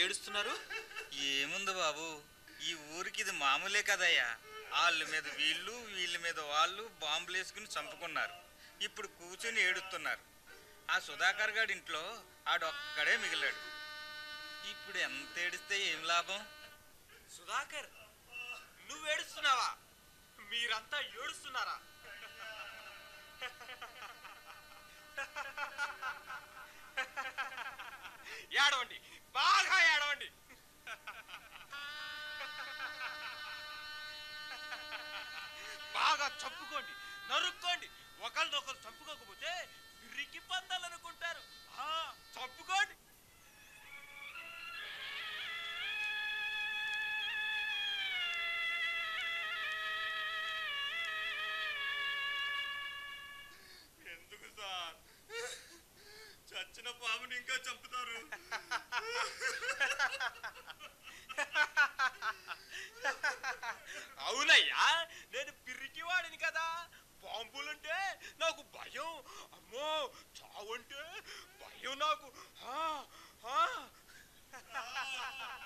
ఏడుస్తున్నారు ఏముంది బాబు ఈ ఊరికి ఇది మామూలే కదయ్యా వాళ్ళ మీద వీళ్ళు వీళ్ళ మీద వాళ్ళు బాంబులు వేసుకుని చంపుకున్నారు ఇప్పుడు కూర్చుని ఏడుస్తున్నారు ఆ సుధాకర్ గారి ఇంట్లో ఆడొక్కడే మిగిలాడు ఇప్పుడు ఎంత ఏడిస్తే ఏం లాభం సుధాకర్ నువ్వు ఏడుస్తున్నావా మీరంతా ఏడుస్తున్నారా ఏడవండి బాగా ఏడవండి బాగా చంపుకోండి నరుక్కోండి ఒకరినొకరు చంపుకోకపోతే పిరికి పందాలనుకుంటారు ఆ, చంపుకోండి ఎందుకు సార్ చచ్చిన పాముని ఇంకా చంపుతారు అవునయ్యా నేను పిరికివాడిని కదా బాంబులంటే నాకు భయం అమ్మో చావంటే భయం నాకు ఆ, ఆ.